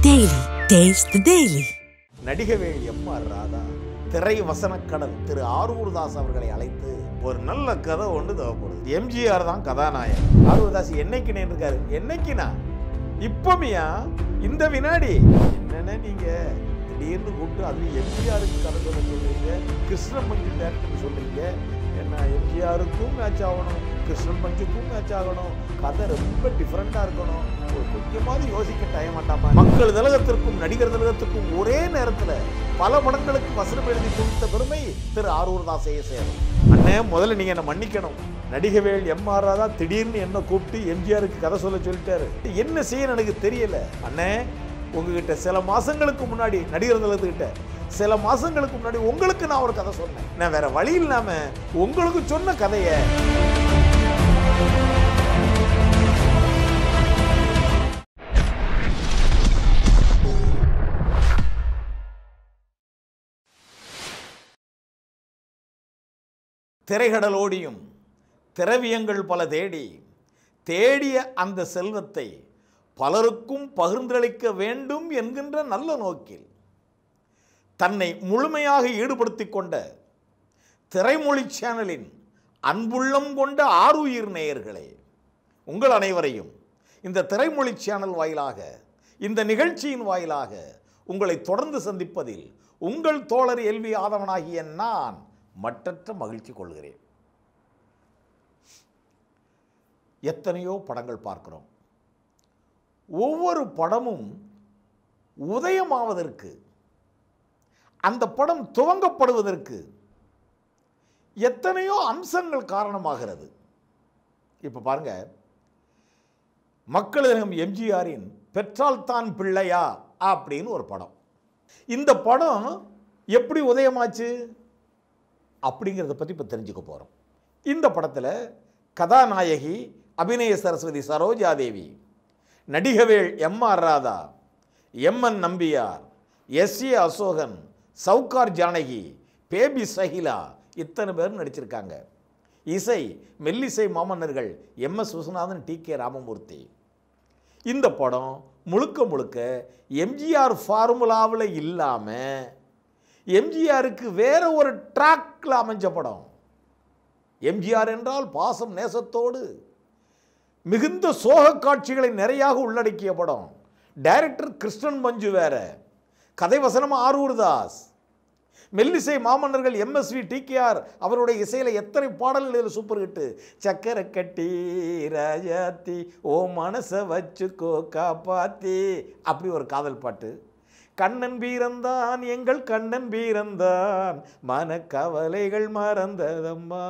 Daily. Taste the Daily. நடிகவேள் M R Radha திரை வசனக்கடல் திரு ஆரூர்தாஸ் அவர்களை அழைத்து ஒரு நல்ல கதை ஒன்று தேவைப்படுது எம்ஜிஆர் தான் கதாநாயகன் ஆரூர்தாஸ் என்னைக்கு இருக்காரு என்னைக்குனா இப்பமியா இந்த வினாடி என்னென்ன நீங்க திடீர்னு கூப்பிட்டு அது எம்ஜிஆருக்கு கதை சொல்ல சொல்றீங்க கிருஷ்ணன் மஞ்சு டேரக்டர் சொல்றீங்க என்ன எம்ஜிஆருக்கும் மேட்ச் ஆகணும் கிருஷ்ணன் பஞ்சுக்கும் மேட்ச் ஆகணும் கதை ரொம்ப டிஃப்ரெண்டாக இருக்கணும் ஒரு கொஞ்சமாவது யோசிக்க டைம் மாட்டாமா மக்கள் திலகத்திற்கும் நடிகர் திலகத்திற்கும் ஒரே நேரத்தில் பல படங்களுக்கு வசனம் எழுதி கொடுத்த பெருமை திரு ஆரூர் தாசையே சேரும் அண்ணே முதல்ல நீங்கள் என்ன மன்னிக்கணும் நடிகவேல் எம்ஆர் ராதா திடீர்னு என்ன கூப்பிட்டு எம்ஜிஆருக்கு கதை சொல்ல சொல்லிட்டாரு என்ன செய்யணும் எனக்கு தெரியல அண்ணே உங்ககிட்ட சில மாசங்களுக்கு முன்னாடி நடிகர் திலகத்துக்கிட்ட சில மாசங்களுக்கு முன்னாடி உங்களுக்கு நான் ஒரு கதை சொன்னேன் நான் வேற வழி இல்லாம உங்களுக்கு சொன்ன கதையை திரைகடலோடியும் திரவியங்கள் பல தேடி தேடிய அந்த செல்வத்தை பலருக்கும் பகிர்ந்தளிக்க வேண்டும் என்கின்ற நல்ல நோக்கில் தன்னை முழுமையாக ஈடுபடுத்திக் கொண்ட திரைமொழி சேனலின் அன்புள்ளம் கொண்ட ஆருயிர் நேயர்களே உங்கள் அனைவரையும் இந்த திரைமொழி சேனல் வாயிலாக இந்த நிகழ்ச்சியின் வாயிலாக உங்களை தொடர்ந்து சந்திப்பதில் உங்கள் தோழர் எல்வி ஆதவனாகிய நான் மட்டற்ற மகிழ்ச்சி கொள்கிறேன் எத்தனையோ படங்கள் பார்க்கிறோம் ஒவ்வொரு படமும் உதயமாவதற்கு அந்த படம் துவங்கப்படுவதற்கு எத்தனையோ அம்சங்கள் காரணமாகிறது இப்போ பாருங்க மக்களிடம் எம்ஜிஆரின் பெற்றால் தான் பிள்ளையா அப்படின்னு ஒரு படம் இந்த படம் எப்படி உதயமாச்சு அப்படிங்கிறத பற்றி இப்போ தெரிஞ்சுக்க போகிறோம் இந்த படத்தில் கதாநாயகி அபிநய சரஸ்வதி சரோஜாதேவி நடிகவேள் M R Radha M N Nambiar S A Asokan Sowcar Janaki baby Sahila இத்தனை பேர் நடிச்சிருக்காங்க இசை மெல்லிசை மாமன்னர்கள் M S Viswanathan T K Ramamurthy இந்த படம் முழுக்க முழுக்க எம்ஜிஆர் ஃபார்முலாவில் இல்லாமல் எம்ஜிஆருக்கு வேற ஒரு ட்ராக்ல அமைஞ்ச படம் எம்ஜிஆர் என்றால் பாசம் நேசத்தோடு மிகுந்த சோக காட்சிகளை நிறையாக உள்ளடக்கிய படம் டைரக்டர் கிருஷ்ணன் மஞ்சு வேற கதை வசனம் ஆரூர் தாஸ் மெல்லிசை மாமன்னர்கள் எம்எஸ்வி டிகேஆர் அவருடைய இசையில் எத்தனை பாடல்கள் இதில் சூப்பர் ஹிட்டு சக்கரை கட்டி ராஜாத்தி ஓ மனசை வச்சுக்கோ காப்பாத்தி அப்படி ஒரு காதல் பாட்டு கண்ணன் வீரந்தான் எங்கள் கண்ணன் வீரந்தான் மனக்கவலைகள் மறந்ததம்மா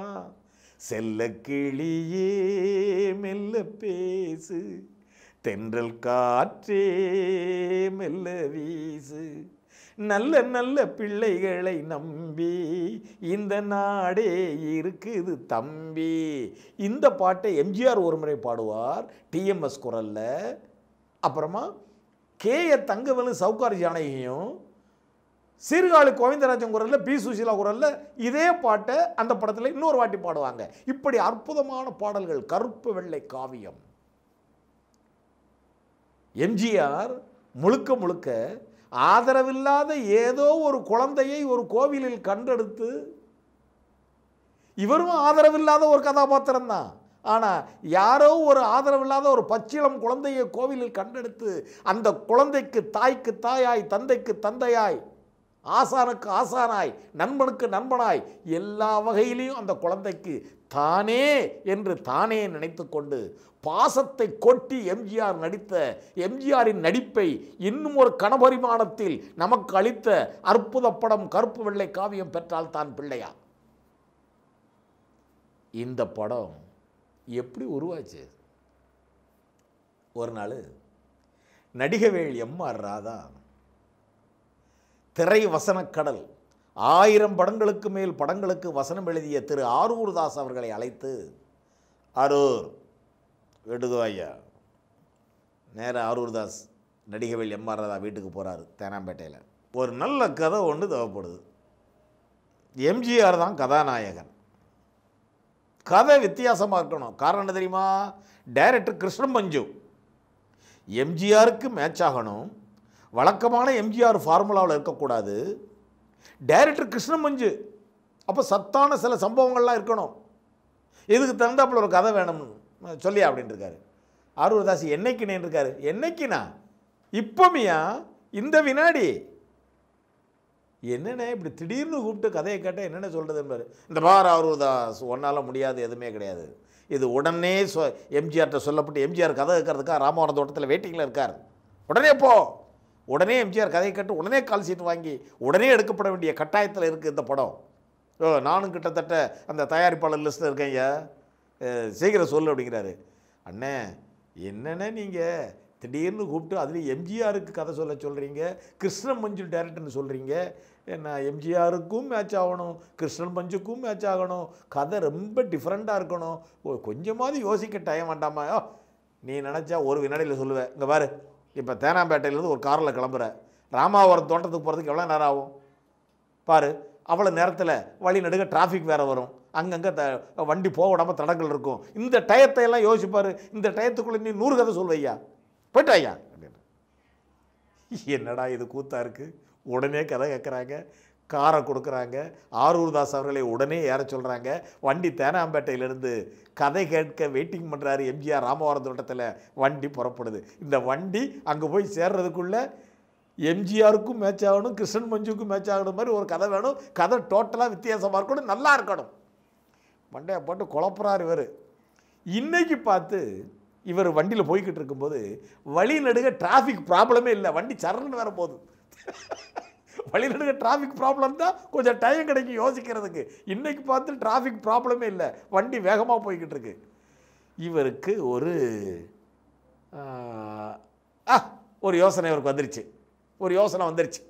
செல்ல கிளியே மெல்ல பேசு தென்றல் காற்றே மெல்ல வீசு நல்ல நல்ல பிள்ளைகளை நம்பி இந்த நாடே இருக்குது தம்பி இந்த பாட்டை எம்ஜிஆர் ஒரு முறை பாடுவார் டிஎம்எஸ் குரலில் அப்புறமா கே ஏ தங்கவலு சவுகார் ஜானகியும் சீர்காழி கோவிந்தராஜன் குரலில் பி சுசீலா குரலில் இதே பாட்டை அந்த படத்தில் இன்னொரு வாட்டி பாடுவாங்க இப்படி அற்புதமான பாடல்கள் கருப்பு வெள்ளை காவியம் எம்ஜிஆர் முழுக்க முழுக்க ஆதரவில்லாத ஏதோ ஒரு குழந்தையை ஒரு கோவிலில் கண்டெடுத்து இவரும் ஆதரவில்லாத ஒரு கதாபாத்திரம் தான் ஆனால் யாரோ ஒரு ஆதரவில்லாத ஒரு பச்சிளம் குழந்தையை கோவிலில் கண்டெடுத்து அந்த குழந்தைக்கு தாய்க்கு தாயாய் தந்தைக்கு தந்தையாய் ஆசானுக்கு ஆசானாய் நண்பனுக்கு நண்பனாய் எல்லா வகையிலையும் அந்த குழந்தைக்கு தானே என்று தானே நினைத்து கொண்டு பாசத்தை கொட்டி எம்ஜிஆர் நடித்த எம்ஜிஆரின் நடிப்பை இன்னும் ஒரு கனபரிமாணத்தில் நமக்கு அளித்த அற்புத படம் கருப்பு வெள்ளை காவியம் பெற்றால் தான் பிள்ளையா இந்த படம் எப்படி உருவாச்சு ஒரு நாள் நடிகவேள் எம்ஆர் ராதா திரை வசனக்கடல் ஆயிரம் படங்களுக்கு மேல் படங்களுக்கு வசனம் எழுதிய திரு ஆரூர்தாஸ் அவர்களை அழைத்து அரூர் வீட்டுக்கு ஐயா நேராக ஆரூர்தாஸ் நடிகவேல் எம்ஆர் ராதா வீட்டுக்கு போகிறாரு தேனாம்பேட்டையில் ஒரு நல்ல கதை ஒன்று தேவைப்படுது எம்ஜிஆர் தான் கதாநாயகன் கதை வித்தியாசமாக இருக்கணும் காரணம் என்ன தெரியுமா டைரக்டர் கிருஷ்ணன் மஞ்சு எம்ஜிஆருக்கு மேட்ச் ஆகணும் வழக்கமான எம்ஜிஆர் ஃபார்முலாவில் இருக்கக்கூடாது டைரக்டர் கிருஷ்ணமஞ்சு அப்போ சத்தான சில சம்பவங்கள்லாம் இருக்கணும் இதுக்கு தகுந்தாப்புல ஒரு கதை வேணும் சொல்லி அப்படின்னு இருக்காரு ஆரூர்தாஸ் என்னைக்குனேன்னு இருக்காரு என்னைக்குனா இப்போமியா இந்த வினாடி என்னண்ணே இப்படி திடீர்னு கூப்பிட்டு கதையை கேட்டால் என்னென்ன சொல்கிறதுன்னு இந்த பார் ஆரூர்தாஸ் ஒன்றால் முடியாது எதுவுமே கிடையாது இது உடனே சொ எம்ஜிஆர்கிட்ட சொல்லப்பட்டு எம்ஜிஆர் கதை கேட்கறதுக்காக ராமவரம் தோட்டத்தில் வெயிட்டிங்கில் இருக்கார் உடனே போ உடனே எம்ஜிஆர் கதையை கேட்டு உடனே கால் சீட் வாங்கி உடனே எடுக்கப்பட வேண்டிய கட்டாயத்தில் இருக்குது இந்த படம் ஓ நானும் கிட்டத்தட்ட அந்த தயாரிப்பாளர் லிஸ்ட்டில் இருக்கேன் ஐயா அஹ், சீக்கிரம் சொல்லு அப்படிங்கிறாரு அண்ணே என்னண்ணே நீங்கள் திடீர்னு கூப்பிட்டு அதுலேயும் எம்ஜிஆருக்கு கதை சொல்ல சொல்கிறீங்க கிருஷ்ணன் மஞ்சு டேரக்டர்னு சொல்கிறீங்க என்ன எம்ஜிஆருக்கும் மேட்ச் ஆகணும் கிருஷ்ணன் மஞ்சுக்கும் மேட்ச் ஆகணும் கதை ரொம்ப டிஃப்ரெண்ட்டாக இருக்கணும் ஓ கொஞ்சமாவது யோசிக்க டைம் வேண்டாமா ஓ நீ நினச்சா ஒரு வினாடியில் சொல்லுவேன் இங்கே பாரு இப்போ தேனாம்பேட்டையிலேருந்து ஒரு காரில் கிளம்புற ராமாவரம் தோட்டத்துக்கு போகிறதுக்கு எவ்வளோ நேரம் ஆகும் பாரு அவ்வளோ நேரத்தில் வழி நடுக டிராஃபிக் வேறு வரும் அங்கங்கே த வண்டி போக விடாம தடங்கள் இருக்கும் இந்த டயத்தை எல்லாம் யோசிப்பாரு இந்த டயத்துக்குள்ளே நீ நூறு கதை சொல்வையா போயிட்டு ஐயா அப்படின்னு என்னடா இது கூத்தா இருக்கு உடனே கதை கேட்குறாங்க காரை கொடுக்குறாங்க ஆரூர்தாஸ் அவர்களை உடனே ஏற சொல்கிறாங்க வண்டி தேனாம்பேட்டையிலேருந்து கதை கேட்க வெயிட்டிங் பண்ணுறாரு எம்ஜிஆர் ராமவரம் தோட்டத்தில் வண்டி புறப்படுது இந்த வண்டி அங்கே போய் சேர்றதுக்குள்ளே எம்ஜிஆருக்கும் மேட்ச் ஆகணும் கிருஷ்ணன் மஞ்சுக்கும் மேட்ச் ஆகணும் மாதிரி ஒரு கதை வேணும் கதை டோட்டலாக வித்தியாசமாக இருக்கணும் நல்லா இருக்கணும் மண்டையை போட்டு குழப்புறார் இவர் இன்னைக்கு பார்த்து இவர் வண்டியில் போய்கிட்டு இருக்கும்போது வழி நடுக டிராஃபிக் ப்ராப்ளமே இல்லை வண்டி சரணுன்னு வேற போகுது வழி நடுக டிராஃபிக் ப்ராப்ளம் தான் கொஞ்சம் டைம் கிடைக்கும் யோசிக்கிறதுக்கு இன்னைக்கு பார்த்து டிராஃபிக் ப்ராப்ளமே இல்லை வண்டி வேகமாக போய்கிட்டு இருக்கு இவருக்கு ஒரு ஆஹ், ஆ ஒரு யோசனை இவருக்கு வந்துருச்சு ஒரு யோசனை வந்துருச்சு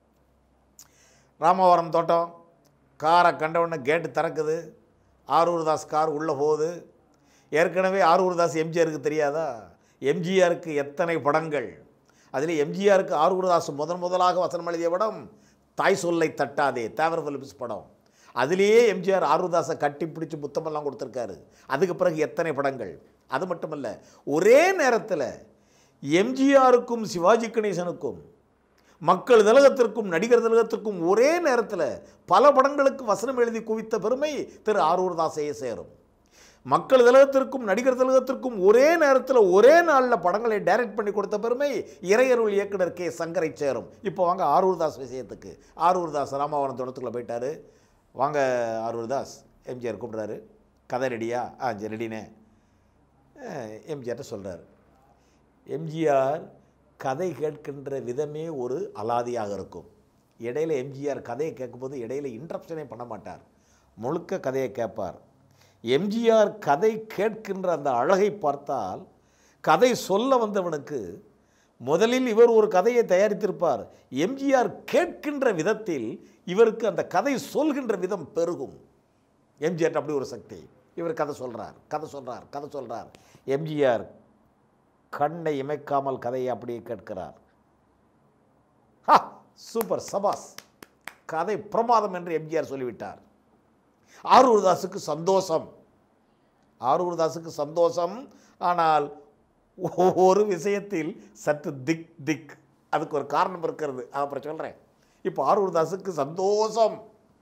ராமவரம் தோட்டம் காரை கண்ட உடனே கேட்டு திறக்குது ஆரூர்தாஸ் கார் உள்ளே போகுது ஏற்கனவே ஆரூர்தாஸ் எம்ஜிஆருக்கு தெரியாதா எம்ஜிஆருக்கு எத்தனை படங்கள் அதில் எம்ஜிஆருக்கு ஆரூர்தாஸ் முதன் முதலாக வசனம் எழுதிய படம் தாய் சொல்லை தட்டாதே தேவர் பிலிப்ஸ் படம் அதிலேயே எம்ஜிஆர் ஆரூர்தாஸை கட்டி பிடிச்சி புத்தமெல்லாம் கொடுத்துருக்காரு அதுக்கு பிறகு எத்தனை படங்கள் அது மட்டுமல்ல ஒரே நேரத்தில் எம்ஜிஆருக்கும் சிவாஜி கணேசனுக்கும் மக்கள் திலகத்திற்கும் நடிகர் திலகத்திற்கும் ஒரே நேரத்தில் பல படங்களுக்கு வசனம் எழுதி குவித்த பெருமை திரு ஆரூர்தாஸையே சேரும் மக்கள் திலகத்திற்கும் நடிகர் திலகத்திற்கும் ஒரே நேரத்தில் ஒரே நாளில் படங்களை டைரக்ட் பண்ணி கொடுத்த பெருமை இறையருள் இயக்குனர் கே சங்கரை சேரும் இப்போ வாங்க ஆரூர்தாஸ் விஷயத்துக்கு ஆரூர்தாஸ் ராமாவரம் தோட்டத்துக்குள்ளே போயிட்டாரு வாங்க ஆரூர்தாஸ் எம்ஜிஆர் கூப்பிட்றாரு கதை ரெடியா ஆ சரி ரெடினே எம்ஜிஆர்ட்ட சொல்கிறார் எம்ஜிஆர் கதை கேட்கின்ற விதமே ஒரு அலாதியாக இருக்கும் இடையில எம்ஜிஆர் கதையை கேட்கும்போது இடையில இன்ட்ரப்ஷனே பண்ண மாட்டார் முழுக்க கதையை கேட்பார் எம்ஜிஆர் கதை கேட்கின்ற அந்த அழகை பார்த்தால் கதை சொல்ல வந்தவனுக்கு முதலில் இவர் ஒரு கதையை தயாரித்திருப்பார் எம்ஜிஆர் கேட்கின்ற விதத்தில் இவருக்கு அந்த கதை சொல்கின்ற விதம் பெருகும் எம்ஜிஆர் அப்படி ஒரு சக்தி இவர் கதை சொல்றார் கதை சொல்றார் கதை சொல்றார் எம்ஜிஆர் கண்ணை இமைக்காமல் கதையை அப்படியே கேட்கிறார் ஹா சூப்பர் சபாஸ் கதை பிரமாதம் என்று எம்ஜிஆர் சொல்லிவிட்டார் ஆரூர்தாஸுக்கு சந்தோஷம் ஆரூர்தாஸுக்கு சந்தோஷம் ஆனால் ஒரு விஷயத்தில் சற்று திக் திக் அதுக்கு ஒரு காரணம் இருக்கிறது அதை அப்புறம் சொல்கிறேன் இப்போ ஆரூர்தாஸுக்கு சந்தோஷம்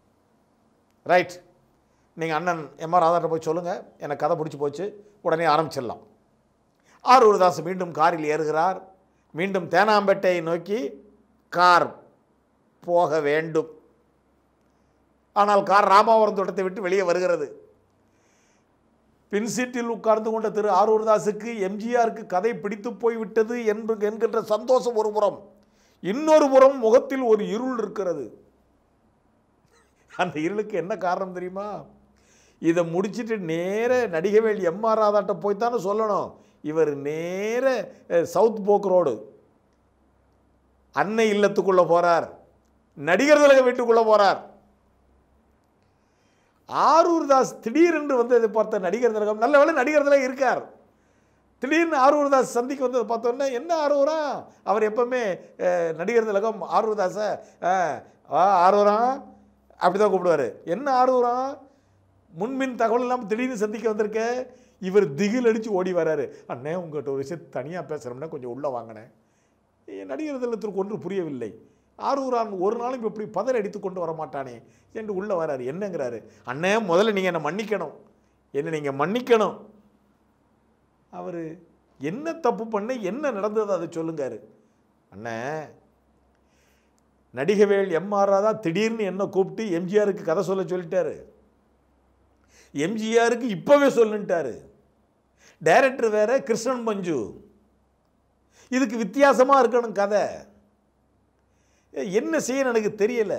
ரைட் நீங்கள் அண்ணன் எம்ஆர் ராதாட்ட போய் சொல்லுங்கள் எனக்கு கதை பிடிச்சி போச்சு உடனே ஆரம்பிச்சிடலாம் ஆரூர்தாஸ் மீண்டும் காரில் ஏறுகிறார் மீண்டும் தேனாம்பேட்டையை நோக்கி கார் போக வேண்டும் ஆனால் கார் ராமாவரம் தோட்டத்தை விட்டு வெளியே வருகிறது பின் சீட்டில் உட்கார்ந்து கொண்ட திரு ஆரூர்தாஸுக்கு எம்ஜிஆருக்கு கதை பிடித்து போய்விட்டது என்று என்கின்ற சந்தோஷம் ஒரு புறம் இன்னொரு புறம் முகத்தில் ஒரு இருள் இருக்கிறது அந்த இருளுக்கு என்ன காரணம் தெரியுமா இதை முடிச்சிட்டு நேர நடிகவேல் எம்ஆர் ராதாட்ட போய் தானே சொல்லணும் இவர் நேர அஹ், சவுத் போக் ரோடு அன்னை இல்லத்துக்குள்ள போறார் நடிகர் திலக வீட்டுக்குள்ள போறார் ஆரூர்தாஸ் திடீரென்று வந்ததை பார்த்த நடிகர் திலகம் நல்ல வேளை நடிகர் திலகம் இருக்கார் திடீர்னு ஆரூர்தாஸ் சந்திக்கு வந்ததை பார்த்தோன்னே என்ன ஆரூரா அவர் எப்பவுமே அஹ், நடிகர் திலகம் ஆரூர்தாஸை அஹ், ஆ ஆரூரா அப்படி தான் கூப்பிடுவார் என்ன ஆரூரா முன்பின் தகவல் இல்லாமல் திடீர்னு சந்திக்க வந்திருக்க இவர் திகில் அடித்து ஓடி வராரு அண்ணே உங்கள்கிட்ட ஒரு விஷயம் தனியாக பேசுகிறோம்னா கொஞ்சம் உள்ளே வாங்கினேன் நடிகர் திலகத்திற்கு ஒன்று புரியவில்லை ஆரூரான் ஒரு நாளும் இப்படி பதற அடித்து கொண்டு வர மாட்டானே என்று உள்ளே வராரு என்னங்கிறாரு அண்ணே முதல்ல நீங்கள் என்னை மன்னிக்கணும் என்னை நீங்கள் மன்னிக்கணும் அவர் என்ன தப்பு பண்ண என்ன நடந்தது அதை சொல்லுங்காரு அண்ணே நடிகவேல் எம் ஆர் ராதா திடீர்னு என்ன கூப்பிட்டு எம்ஜிஆருக்கு கதை சொல்ல சொல்லிட்டாரு எம்ஜிஆருக்கு இப்போவே சொல்லுன்ட்டாரு டைரக்டர் வேற கிருஷ்ணன் மஞ்சு இதுக்கு வித்தியாசமாக இருக்கணும் கதை ஏ, என்ன செய்யணும் எனக்கு தெரியல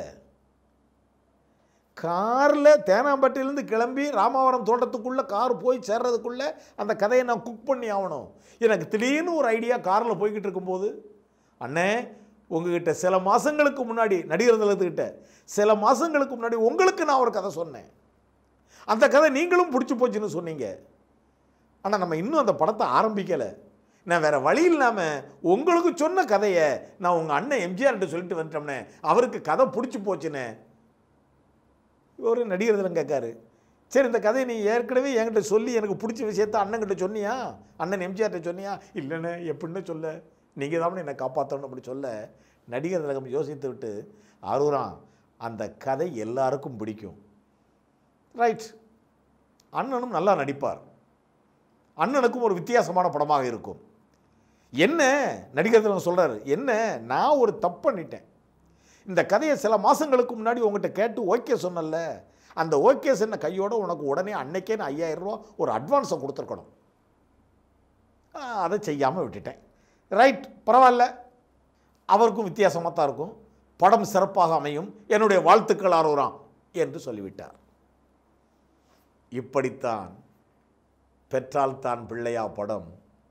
காரில் தேனாம்பட்டியிலேருந்து கிளம்பி ராமாவரம் தோட்டத்துக்குள்ளே கார் போய் சேர்றதுக்குள்ளே அந்த கதையை நான் குக் பண்ணி ஆகணும் எனக்கு திடீர்னு ஒரு ஐடியா காரில் போய்கிட்டு இருக்கும்போது அண்ணே உங்ககிட்ட சில மாதங்களுக்கு முன்னாடி நடிகர் திலகத்துக்கிட்ட சில மாதங்களுக்கு முன்னாடி உங்களுக்கு நான் ஒரு கதை சொன்னேன் அந்த கதை நீங்களும் பிடிச்சி போச்சுன்னு சொன்னீங்க ஆனால் நம்ம இன்னும் அந்த படத்தை ஆரம்பிக்கலை நான் வேற வழி இல்லாமல் உங்களுக்கு சொன்ன கதையை நான் உங்கள் அண்ணன் எம்ஜிஆர்கிட்ட சொல்லிட்டு வந்துட்டோம்னே அவருக்கு கதை பிடிச்சி போச்சுண்ணே ஒரு நடிகர் தினம் கேட்காரு சரி இந்த கதையை நீ ஏற்கனவே என்கிட்ட சொல்லி எனக்கு பிடிச்ச விஷயத்த அண்ணன்கிட்ட சொன்னியா அண்ணன் எம்ஜிஆர்கிட்ட சொன்னியா இல்லைண்ணே எப்படின்னு சொல்ல நீங்கள் தான் என்னை காப்பாற்றணும் அப்படி சொல்ல நடிகர் திலகம் யோசித்து விட்டு ஆரூரான் அந்த கதை எல்லாருக்கும் பிடிக்கும் ரைட் அண்ணனும் நல்லா நடிப்பார் அண்ணனுக்கும் ஒரு வித்தியாசமான படமாக இருக்கும் என்ன நடிகர் திலகம் சொல்கிறாரு என்ன நான் ஒரு தப்பு பண்ணிட்டேன் இந்த கதையை சில மாதங்களுக்கு முன்னாடி உங்ககிட்ட கேட்டு ஓகே சொன்னல அந்த ஓகே சொன்ன கையோட உனக்கு உடனே அன்னைக்கே நான் ஐயாயிரம் ரூபா ஒரு அட்வான்ஸை கொடுத்துருக்கணும் ஆ, அதை செய்யாமல் விட்டுட்டேன் ரைட் பரவாயில்ல அவருக்கும் வித்தியாசமாக தான் இருக்கும் படம் சிறப்பாக அமையும் என்னுடைய வாழ்த்துக்கள் ஆரோராம் என்று சொல்லிவிட்டார் இப்படித்தான் பெற்றால் தான் பிள்ளையா படம்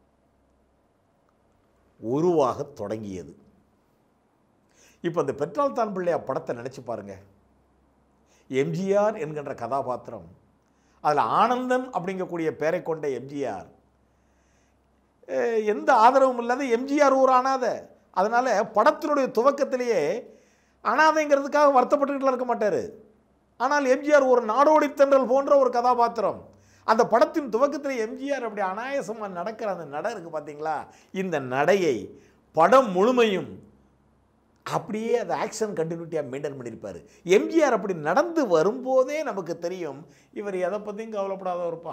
உருவாகத் தொடங்கியது இப்போ இந்த பெற்றால் தான் பிள்ளையா படத்தை நினச்சி பாருங்க எம்ஜிஆர் என்கின்ற கதாபாத்திரம் அதில் ஆனந்தன் அப்படிங்கக்கூடிய பெயரை கொண்ட எம்ஜிஆர் அஹ், எந்த ஆதரவும் இல்லாத எம்ஜிஆர் ஒரு அனாத அதனால் படத்தினுடைய துவக்கத்திலேயே அனாதைங்கிறதுக்காக வருத்தப்பட்டுக்கிட்டுலாம் இருக்க மாட்டார் ஆனால் எம்ஜிஆர் ஒரு நாடோடி தென்றல் போன்ற ஒரு கதாபாத்திரம் அந்த படத்தின் துவக்கத்தில் எம்ஜிஆர் அப்படி அனாயசமாக நடக்கிற அந்த நடை இருக்குது பார்த்தீங்களா இந்த நடையை படம் முழுமையும் அப்படியே அந்த ஆக்ஷன் கண்டினியூட்டியாக மெயின்டைன் பண்ணியிருப்பார் எம்ஜிஆர் அப்படி நடந்து வரும்போதே நமக்கு தெரியும் இவர் எதை பற்றியும் கவலைப்படாதவர்ப்பா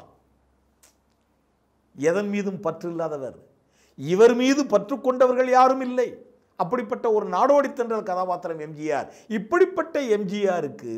எதன் மீதும் பற்று இல்லாதவர் இவர் மீது பற்று கொண்டவர்கள் யாரும் இல்லை அப்படிப்பட்ட ஒரு நாடோடி தென்றல் கதாபாத்திரம் எம்ஜிஆர் இப்படிப்பட்ட எம்ஜிஆருக்கு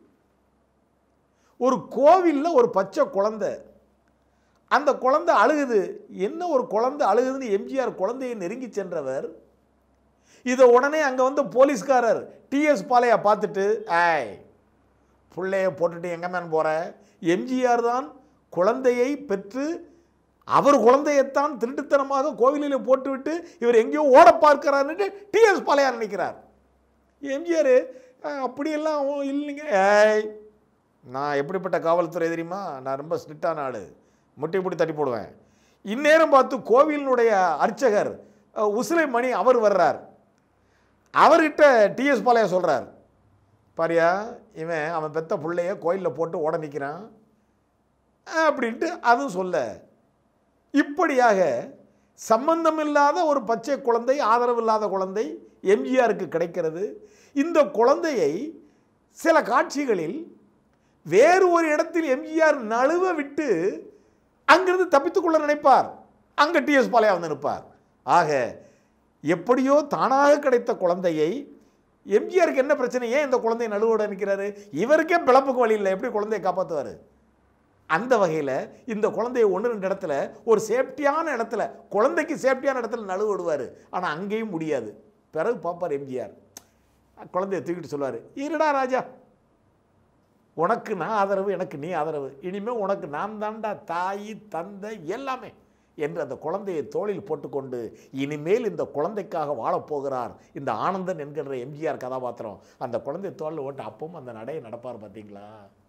ஒரு கோவிலில் ஒரு பச்சை குழந்தை அந்த குழந்தை அழுகுது என்ன ஒரு குழந்தை அழுகுதுன்னு எம்ஜிஆர் குழந்தையை நெருங்கி சென்றவர் இதை உடனே அங்கே வந்து போலீஸ்காரர் டிஎஸ் பாலையா பார்த்துட்டு ஏய் பிள்ளைய போட்டுட்டு எங்கே மேன் போகிற எம்ஜிஆர் தான் குழந்தையை பெற்று அவர் குழந்தையைத்தான் திருட்டுத்தனமாக கோவிலில் போட்டுவிட்டு இவர் எங்கேயோ ஓட பார்க்கிறாருன்ட்டு டிஎஸ் பாலையா நினைக்கிறார் எம்ஜிஆர் அப்படியெல்லாம் ஒ- இல்லைங்க ஏய் நான் எப்படிப்பட்ட காவல்துறை தெரியுமா நான் ரொம்ப ஸ்ட்ரிக்டான ஆள் முட்டி முட்டி தட்டி போடுவேன் இந்நேரம் பார்த்து கோவிலினுடைய அர்ச்சகர் அஹ், உசிலை மணி அவர் வர்றார் அவர்கிட்ட டிஎஸ் பாளையா சொல்கிறார் பாரியா இவன் அவன் பெத்த பிள்ளைய கோயிலில் போட்டு ஓட நிற்கிறான் அப்படின்ட்டு அதுவும் சொல்ல இப்படியாக சம்பந்தமில்லாத ஒரு பச்சை குழந்தை ஆதரவில்லாத குழந்தை எம்ஜிஆருக்கு கிடைக்கிறது இந்த குழந்தையை சில காட்சிகளில் வேறு ஒரு இடத்தில் எம்ஜிஆர் நழுவ விட்டு அங்கிருந்து தப்பித்துக்கொள்ள நினைப்பார் அங்கே டிஎஸ் பாளையா வந்து நிற்பார் ஆக எப்படியோ தானாக கிடைத்த குழந்தையை எம்ஜிஆருக்கு என்ன பிரச்சனை ஏன் இந்த குழந்தையை நழுவோட நிற்கிறாரு இவருக்கே பிழப்புக்கு வழி இல்லை எப்படி குழந்தையை காப்பாற்றுவார் அந்த வகையில் இந்த குழந்தைய ஒன்று ரெண்டு இடத்துல ஒரு சேஃப்டியான இடத்துல குழந்தைக்கு சேஃப்டியான இடத்துல நழுவ விடுவார் ஆனால் அங்கேயும் முடியாது பிறகு பார்ப்பார் எம்ஜிஆர் குழந்தைய தூக்கிட்டு சொல்லுவார் இருடா ராஜா உனக்கு நான் ஆதரவு எனக்கு நீ ஆதரவு இனிமேல் உனக்கு நான் தாண்டா தாய் தந்தை எல்லாமே என்று அந்த குழந்தையை தோளில் போட்டுக்கொண்டு இனிமேல் இந்த குழந்தைக்காக வாழப்போகிறார் இந்த ஆனந்தன் என்கின்ற எம்ஜிஆர் கதாபாத்திரம் அந்த குழந்தை தோளில் ஓட்டு அப்பவும் அந்த நடையை நடப்பார் பார்த்தீங்களா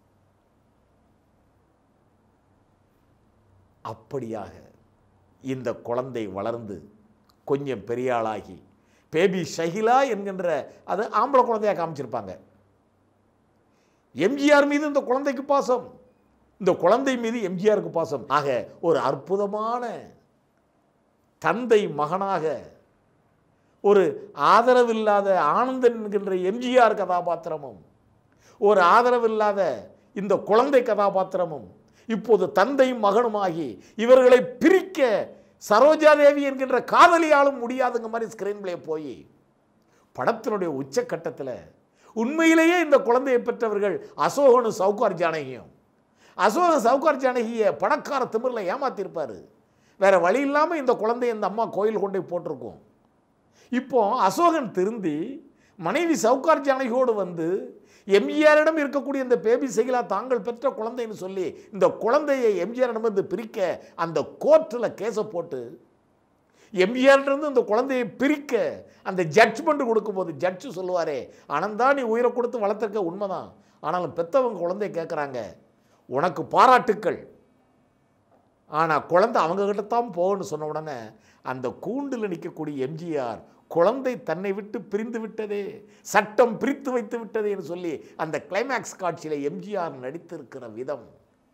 அப்படியாக இந்த குழந்தை வளர்ந்து கொஞ்சம் பெரிய ஆளாகி பேபி ஷஹிலா என்கின்ற அது ஆம்பளை குழந்தையாக காமிச்சிருப்பாங்க எம்ஜிஆர் மீது இந்த குழந்தைக்கு பாசம் இந்த குழந்தை மீது எம்ஜிஆருக்கு பாசம் ஆக ஒரு அற்புதமான தந்தை மகனாக ஒரு ஆதரவில்லாத ஆனந்தன் என்கின்ற எம்ஜிஆர் கதாபாத்திரமும் ஒரு ஆதரவில்லாத இந்த குழந்தை கதாபாத்திரமும் இப்போது தந்தையும் மகனுமாகி இவர்களை பிரிக்க சரோஜாதேவி என்கின்ற காதலியாலும் முடியாதுங்க மாதிரி ஸ்கிரீன் பிளே போய் படத்தினுடைய உச்சக்கட்டத்தில் உண்மையிலேயே இந்த குழந்தையை பெற்றவர்கள் அசோகனும் சவுகார் ஜானகியும் அசோகன் சவுகார் ஜானகியை பணக்கார திமிரில் ஏமாத்திருப்பாரு வேற வழி இல்லாமல் இந்த குழந்தைய இந்த அம்மா கோயில் கொண்டு போய் போட்டிருக்கும் இப்போ அசோகன் திருந்தி மனைவி சவுகார் ஜானகியோடு வந்து எம்ஜிஆரிடம் இருக்கக்கூடிய இந்த பேபி சைலா தாங்கள் பெற்ற குழந்தைன்னு சொல்லி இந்த குழந்தையை எம்ஜிஆரிடம் வந்து பிரிக்க அந்த கோர்ட்டில் கேஸை போட்டு எம்ஜிஆர்லேருந்து இந்த குழந்தையை பிரிக்க அந்த ஜட்ஜ்மெண்ட் கொடுக்கும்போது ஜட்ஜு சொல்லுவாரே ஆனந்தா நீ உயிரை கொடுத்து வளர்த்துருக்க உண்மைதான் ஆனாலும் பெத்தவங்க குழந்தைய கேட்குறாங்க உனக்கு பாராட்டுக்கள் ஆனால் குழந்தை அவங்கக்கிட்ட தான் போகணும்னு சொன்ன உடனே அந்த கூண்டில் நிற்கக்கூடிய எம்ஜிஆர் குழந்தை தன்னை விட்டு பிரிந்து விட்டதே சட்டம் பிரித்து வைத்து விட்டதேன்னு சொல்லி அந்த கிளைமேக்ஸ் காட்சியில் எம்ஜிஆர் நடித்திருக்கிற விதம்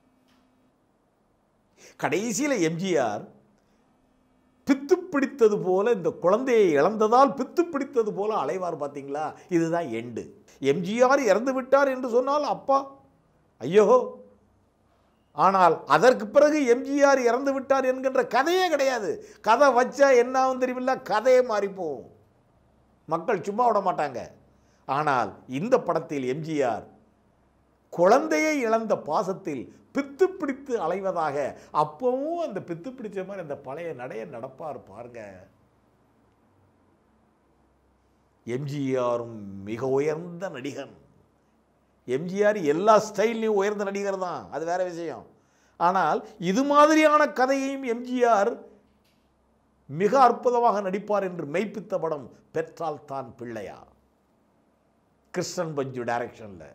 கடைசியில் எம்ஜிஆர் பித்து பிடித்தது போல இந்த குழந்தையை இழந்ததால் பித்து பிடித்தது போல அலைவார் பார்த்தீங்களா இதுதான் எண்டு எம்ஜிஆர் இறந்து விட்டார் என்று சொன்னால் அப்பா ஐயோ ஆனால் அதற்கு பிறகு எம்ஜிஆர் இறந்து விட்டார் என்கின்ற கதையே கிடையாது கதை வச்சா என்ன ஆகும் தெரியவில்ல கதையே மாறிப்போம் மக்கள் சும்மா விட மாட்டாங்க ஆனால் இந்த படத்தில் எம்ஜிஆர் குழந்தையை இழந்த பாசத்தில் பித்து பிடித்து அலைவதாக அப்பவும் அந்த பித்து பிடிச்ச மாதிரி அந்த பழைய நடைய நடப்பார் பாருங்க எம்ஜிஆரும் மிக உயர்ந்த நடிகன் எம்ஜிஆர் எல்லா ஸ்டைல்லையும் உயர்ந்த நடிகர் தான் அது வேற விஷயம் ஆனால் இது மாதிரியான கதையையும் எம்ஜிஆர் மிக அற்புதமாக நடிப்பார் என்று மெய்ப்பித்த படம் பெற்றால் தான் பிள்ளையா கிருஷ்ணன் பஞ்சு டைரக்ஷனில்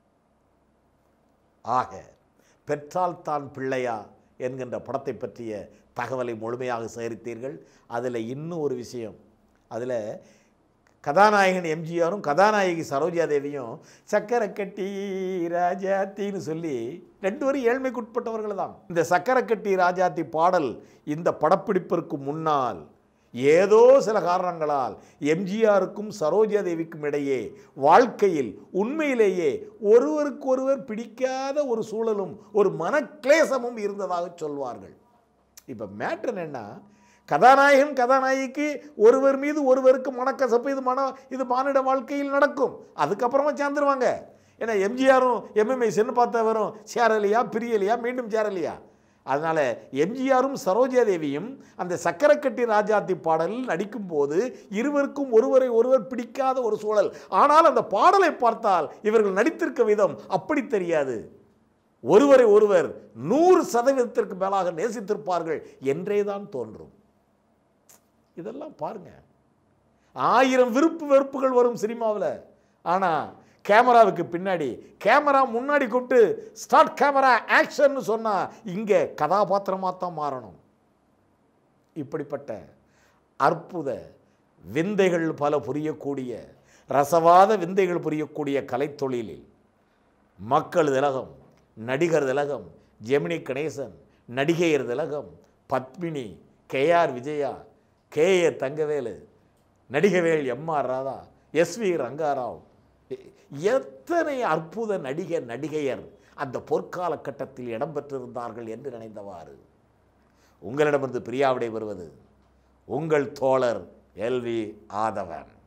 ஆக பெற்றால் தான் பிள்ளையா என்கின்ற படத்தை பற்றிய தகவலை முழுமையாக சேகரித்தீர்கள் அதில் இன்னும் ஒரு விஷயம் அதில் கதாநாயகன் எம்ஜிஆரும் கதாநாயகி சரோஜா தேவியும் சக்கரை கட்டி ராஜாத்தின்னு சொல்லி ரெண்டு பேரும் ஏழ்மைக்குட்பட்டவர்கள் தான் இந்த சக்கரை கட்டி ராஜாத்தி பாடல் இந்த படப்பிடிப்பிற்கு முன்னால் ஏதோ சில காரணங்களால் எம்ஜிஆருக்கும் சரோஜா தேவிக்கும் இடையே வாழ்க்கையில் உண்மையிலேயே ஒருவருக்கொருவர் பிடிக்காத ஒரு சூழலும் ஒரு மனக்லேசமும் இருந்ததாக சொல்வார்கள் இப்போ மேட்ரு என்னன்னா கதாநாயகன் கதாநாயகிக்கு ஒருவர் மீது ஒருவருக்கு மனக்கசப்பு இது மன இது மானிட வாழ்க்கையில் நடக்கும் அதுக்கப்புறமா சேர்ந்துருவாங்க ஏன்னா எம்ஜிஆரும் எம்எம்ஐ சென்று பார்த்தவரும் சேரலையா பிரியலையா மீண்டும் சேரலையா அதனால் எம்ஜிஆரும் சரோஜா தேவியும் அந்த சக்கரக்கட்டி ராஜாத்தி பாடலில் நடிக்கும்போது இருவருக்கும் ஒருவரை ஒருவர் பிடிக்காத ஒரு சூழல் ஆனால் அந்த பாடலை பார்த்தால் இவர்கள் நடித்திருக்க விதம் அப்படி தெரியாது ஒருவரை ஒருவர் நூறு சதவீதத்திற்கு மேலாக நேசித்திருப்பார்கள் என்றே தான் தோன்றும் இதெல்லாம் பாருங்க ஆயிரம் விருப்பு வெறுப்புகள் வரும் சினிமாவில் ஆனால் கேமராவுக்கு பின்னாடி கேமரா முன்னாடி கூப்பிட்டு ஸ்டார்ட் கேமரா ஆக்ஷன்னு சொன்னால் இங்கே கதாபாத்திரமாக தான் மாறணும் இப்படிப்பட்ட அற்புத விந்தைகள் பல புரியக்கூடிய ரசவாத விந்தைகள் புரியக்கூடிய கலைத்தொழிலில் மக்கள் திலகம் நடிகர் திலகம் ஜெமினி கணேசன் நடிகையர் திலகம் Padmini KR Vijaya K A Thangavelu நடிகவேல் M R Radha S V Ranga Rao எ- எத்தனை அற்புத நடிகர் நடிகையர் அந்த பொற்கால கட்டத்தில் இடம்பெற்றிருந்தார்கள் என்று நினைந்தவாறு உங்களிடமிருந்து பிரியாவிடை வருவது உங்கள் தோழர் எல்வி ஆதவன்